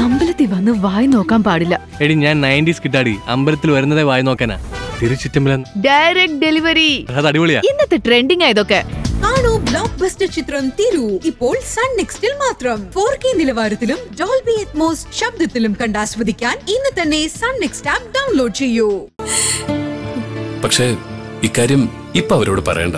അമ്പലത്തിൽ വന്ന് വായി നോക്കാൻ പാടില്ല എടി ഞാൻ നയൻറ്റീസ് കിട്ടാടി അമ്പലത്തിൽ വരുന്നതേ വായി നോക്കാനാ തിരുച്ചിറ്റമ്പലം ഡയറക്റ്റ് ഡെലിവറി അത് അടിപൊളിയാ ഇന്നത്തെ ട്രെൻഡിങ് ആയതൊക്കെ കാണൂ ബ്ലോക്ക് ബസ്റ്റർ ചിത്രം തിരു ഇപ്പോൾ സൺ നെക്സ്റ്റിൽ മാത്രം ഫോർ കെ നിലവാരത്തിലും ഡോൾബി അറ്റ്മോസ് ശബ്ദത്തിലും കണ്ടാസ്വദിക്കാൻ ഇന്ന് തന്നെ സൺ നെക്സ്റ്റ് ആപ്പ് ഡൗൺലോഡ് ചെയ്യൂ പക്ഷേ ഇക്കാര്യം ഇപ്പൊ അവരോട് പറയണ്ട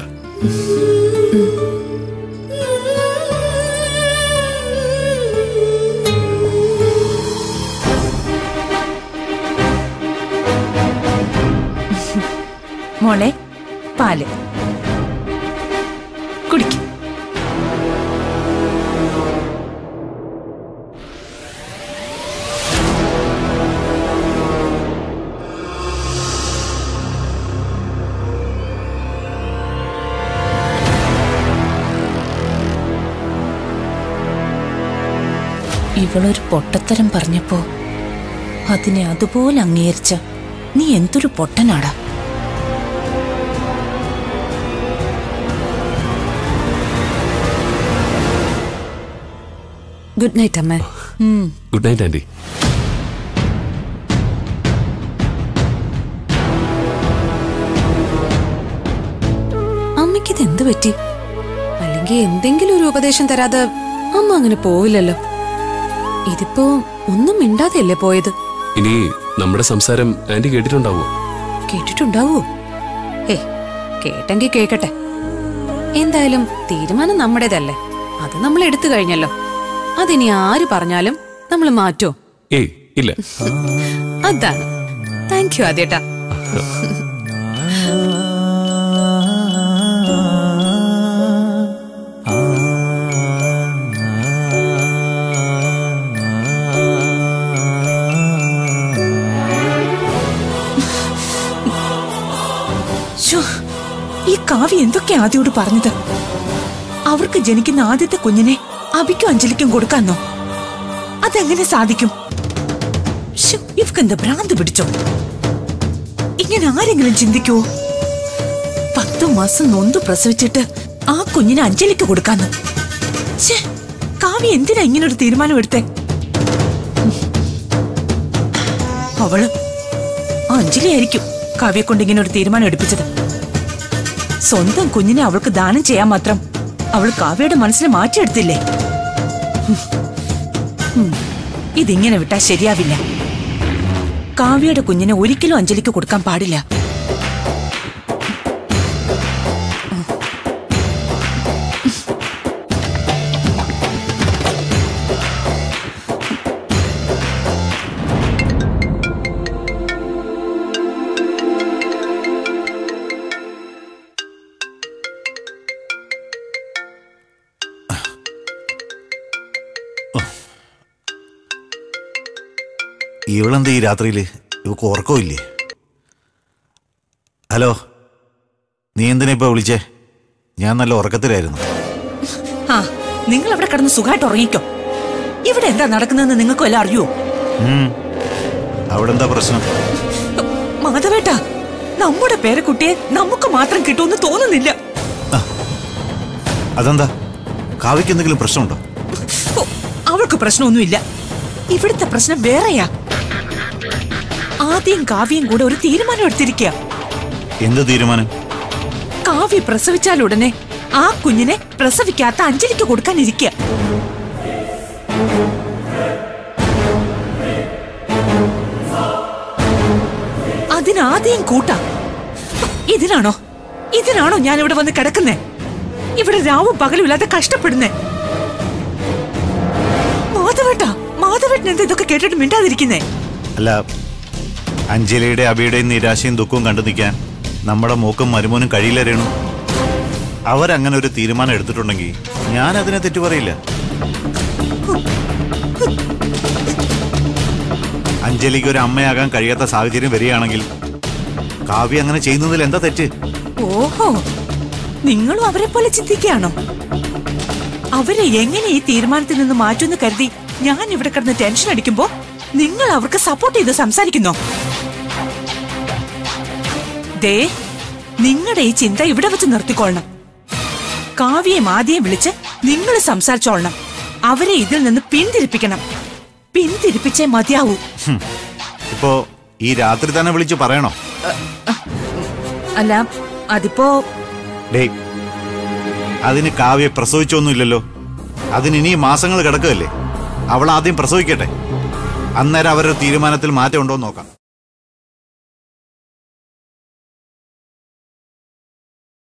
മോളെ പാല് കുടിക്കും ഇവളൊരു പൊട്ടത്തരം പറഞ്ഞപ്പോ അതിനെ അതുപോലെ അംഗീകരിച്ച നീ എന്തൊരു പൊട്ടനാടാ ഗുഡ് നൈറ്റ് അമ്മ ഗുഡ് നൈറ്റ് ആന്റി അമ്മയ്ക്കിത് എന്ത് പറ്റി അല്ലെങ്കിൽ എന്തെങ്കിലും ഒരു ഉപദേശം തരാതെ അമ്മ അങ്ങനെ പോവില്ലല്ലോ ഇതിപ്പോ ഒന്നും മിണ്ടാതെയല്ലേ പോയത് ഇനി നമ്മുടെ സംസാരം ആന്റി കേട്ടിട്ടുണ്ടാവോ കേട്ടിട്ടുണ്ടാവോ ഏ കേട്ടെങ്കി കേക്കട്ടെ എന്തായാലും തീരുമാനം നമ്മുടേതല്ലേ അത് നമ്മൾ എടുത്തു കഴിഞ്ഞല്ലോ അതിനി ആര് പറഞ്ഞാലും നമ്മൾ മാറ്റോ ഏയ് ഇല്ല അതാണ് താങ്ക് യു ആദ്യേട്ടാ ശ്ശോ, ഈ കാവ്യ എന്തൊക്കെ ആദ്യോട് പറഞ്ഞത് അവർക്ക് ജനിക്കുന്ന ആദ്യത്തെ കുഞ്ഞിനെ അഭിക്കും അഞ്ജലിക്കും കൊടുക്കാന്നോ അതെങ്ങനെ സാധിക്കും ശ്ശോ, ഇവക്കെന്താ ഭ്രാന്ത് പിടിച്ചോ ഇങ്ങനെ ആരെങ്കിലും ചിന്തിക്കുവോ പത്തു മാസം നൊന്തു പ്രസവിച്ചിട്ട് ആ കുഞ്ഞിനെ അഞ്ജലിക്ക് കൊടുക്കാന്ന് ശ്ശേ, കാവ്യ എന്തിനാ ഇങ്ങനൊരു തീരുമാനം എടുത്തേ അവള് ആ അഞ്ജലി ആയിരിക്കും കാവ്യെ കൊണ്ട് ഇങ്ങനെ ഒരു തീരുമാനം എടുപ്പിച്ചത് സ്വന്തം കുഞ്ഞിനെ അവൾക്ക് ദാനം ചെയ്യാൻ മാത്രം അവൾ കാവ്യയുടെ മനസ്സിനെ മാറ്റിയെടുത്തില്ലേ ഹും. ഹും. ഇതിങ്ങനെ വിട്ടാ ശരിയാവില്ല കാവ്യയുടെ കുഞ്ഞിനെ ഒരിക്കലും അഞ്ജലിക്ക് കൊടുക്കാൻ പാടില്ല ഇവളെന്ത് ഈ രാത്രിയില് ഇവക്ക് ഉറക്കമില്ലേ ഹലോ നീ എന്തിനാ ഇപ്പൊ വിളിച്ചേ ഞാൻ നല്ല ഉറക്കത്തിലായിരുന്നു ആ നിങ്ങൾ അവിടെ കിടന്ന് സുഖമായിട്ട് ഉറങ്ങിക്കോ ഇവിടെ എന്താ നടക്കുന്നതെന്ന് നിങ്ങൾക്ക് വല്ല അറിയുവോ ഉം. അവിടെ എന്താ പ്രശ്നം മാധവേട്ടാ നമ്മുടെ പേരക്കുട്ടിയെ നമുക്ക് മാത്രം കിട്ടുമെന്ന് തോന്നുന്നില്ല അതെന്താ കാവ്യക്ക് എന്തെങ്കിലും പ്രശ്നമുണ്ടോ ഓ, അവൾക്ക് പ്രശ്നമൊന്നുമില്ല ഇവിടുത്തെ പ്രശ്നം വേറെയാ ആദ്യം കാവ്യം കൂടെ ഒരു തീരുമാനം എടുത്തിരിക്കുക എന്ത് തീരുമാനം കാവ്യ പ്രസവിച്ചാൽ ഉടനെ ആ കുഞ്ഞിനെ പ്രസവിക്കാത്ത അഞ്ജലിക്ക് കൊടുക്കാനിരിക്കുക അതിനാദ്യം കൂട്ടാ ഇതിനാണോ ഇതിനാണോ ഞാൻ ഇവിടെ വന്ന് കിടക്കുന്നേ ഇവിടെ രാവും പകലും ഇല്ലാതെ കഷ്ടപ്പെടുന്നേ മാധവേട്ടാ മാധവേട്ടൻ എന്താ ഇതൊക്കെ കേട്ടിട്ട് മിണ്ടാതിരിക്കുന്നേ അല്ല അഞ്ജലിയുടെ അബിയുടെയും നിരാശയും ദുഃഖവും കണ്ടു നിൽക്കാൻ നമ്മുടെ മൂക്കും മരുമോനും കഴിയില്ല രേണു അവരങ്ങനെ ഒരു തീരുമാനം എടുത്തിട്ടുണ്ടെങ്കിൽ ഞാൻ അതിനെ തെറ്റു പറയില്ല അഞ്ജലിക്ക് ഒരു അമ്മയാകാൻ കഴിയാത്ത സാഹചര്യം വരികയാണെങ്കിൽ കാവ്യ അങ്ങനെ ചെയ്യുന്നതിൽ എന്താ തെറ്റ് ഓഹോ നിങ്ങളും അവരെ പോലെ ചിന്തിക്കുകയാണോ അവരെ എങ്ങനെ ഈ തീരുമാനത്തിൽ നിന്ന് മാറ്റുമെന്ന് കരുതി ഞാൻ ഇവിടെ കിടന്ന് ടെൻഷൻ അടിക്കുമ്പോ നിങ്ങൾ അവർക്ക് സപ്പോർട്ട് ചെയ്ത് സംസാരിക്കുന്നോ ദേ നിങ്ങളുടെ ഈ ചിന്ത ഇവിടെ വെച്ച് നിർത്തിക്കൊള്ളണം കാവ്യയും ആദ്യം വിളിച്ച് നിങ്ങൾ സംസാരിച്ചോളണം അവരെ ഇതിൽ നിന്ന് പിന്തിരിപ്പിക്കണം പിന്തിരിപ്പിച്ചേ മതിയാവൂ ഹും. ഇപ്പോ ഈ രാത്രി തന്നെ വിളിച്ചു പറയണോ അല്ല അതിപ്പോ ഡേ അതിന് കാവ്യ പ്രസവിച്ചൊന്നുമില്ലല്ലോ അതിന് ഇനി മാസങ്ങൾ കിടക്കുകയല്ലേ അവൾ ആദ്യം പ്രസവിക്കട്ടെ അന്നേരം അവരുടെ തീരുമാനത്തിൽ മാറ്റം ഉണ്ടോ എന്ന് നോക്കാം